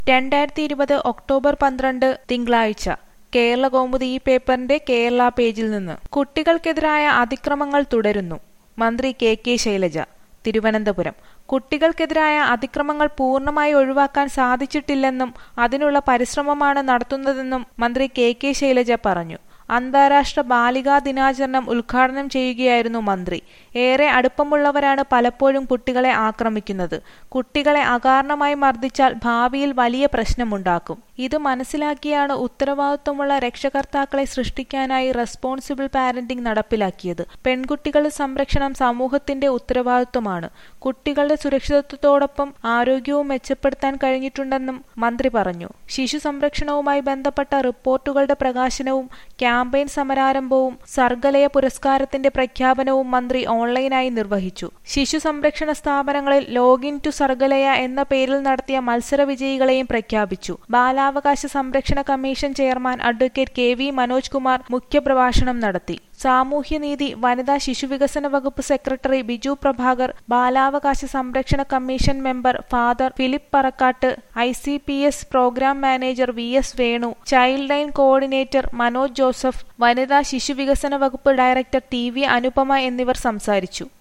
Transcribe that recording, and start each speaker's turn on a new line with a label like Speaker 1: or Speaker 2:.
Speaker 1: രണ്ടായിരത്തി ഇരുപത് ഒക്ടോബർ പന്ത്രണ്ട് തിങ്കളാഴ്ച കേരള കൗമുദി ഈ പേപ്പറിന്റെ കേരള പേജിൽ നിന്ന് കുട്ടികൾക്കെതിരായ അതിക്രമങ്ങൾ തുടരുന്നു മന്ത്രി കെ കെ ശൈലജ തിരുവനന്തപുരം കുട്ടികൾക്കെതിരായ അതിക്രമങ്ങൾ പൂർണ്ണമായി ഒഴിവാക്കാൻ സാധിച്ചിട്ടില്ലെന്നും അതിനുള്ള പരിശ്രമമാണ് നടത്തുന്നതെന്നും മന്ത്രി കെ കെ ശൈലജ പറഞ്ഞു അന്താരാഷ്ട്ര ബാലികാ ദിനാചരണം ഉദ്ഘാടനം ചെയ്യുകയായിരുന്നു മന്ത്രി ഏറെ അടുപ്പമുള്ളവരാണ് പലപ്പോഴും കുട്ടികളെ ആക്രമിക്കുന്നത് കുട്ടികളെ അകാരണമായി മർദ്ദിച്ചാൽ ഭാവിയിൽ വലിയ പ്രശ്നമുണ്ടാക്കും ഇത് മനസ്സിലാക്കിയാണ് ഉത്തരവാദിത്വമുള്ള രക്ഷകർത്താക്കളെ സൃഷ്ടിക്കാനായി റെസ്പോൺസിബിൾ പാരന്റിംഗ് നടപ്പിലാക്കിയത് പെൺകുട്ടികളുടെ സംരക്ഷണം സമൂഹത്തിന്റെ ഉത്തരവാദിത്വമാണ് കുട്ടികളുടെ സുരക്ഷിതത്വത്തോടൊപ്പം ആരോഗ്യവും മെച്ചപ്പെടുത്താൻ കഴിഞ്ഞിട്ടുണ്ടെന്നും മന്ത്രി പറഞ്ഞു ശിശു സംരക്ഷണവുമായി ബന്ധപ്പെട്ട റിപ്പോർട്ടുകളുടെ പ്രകാശനവും ക്യാമ്പയിൻ സമരാരംഭവും സർഗലയ പുരസ്കാരത്തിന്റെ പ്രഖ്യാപനവും മന്ത്രി ഓൺലൈനായി നിർവഹിച്ചു ശിശു സംരക്ഷണ സ്ഥാപനങ്ങളിൽ ലോഗിൻ ടു സർഗലയ എന്ന പേരിൽ നടത്തിയ മത്സര വിജയികളെയും പ്രഖ്യാപിച്ചു ബാലാവകാശ സംരക്ഷണ commission chairman advocate K V Manoj Kumar മുഖ്യപ്രഭാഷണം നടത്തി സാമൂഹ്യനീതി വനിതാ ശിശുവികസന വകുപ്പ് സെക്രട്ടറി ബിജു പ്രഭാകർ ബാലാവകാശ സംരക്ഷണ commission member father Philip Parakkat I C P S programme manager V S Venu child line coordinator Manoj Joseph വനിതാ ശിശുവികസന വകുപ്പ് ഡയറക്ടർ ടി വി അനുപമ എന്നിവർ സംസാരിച്ചു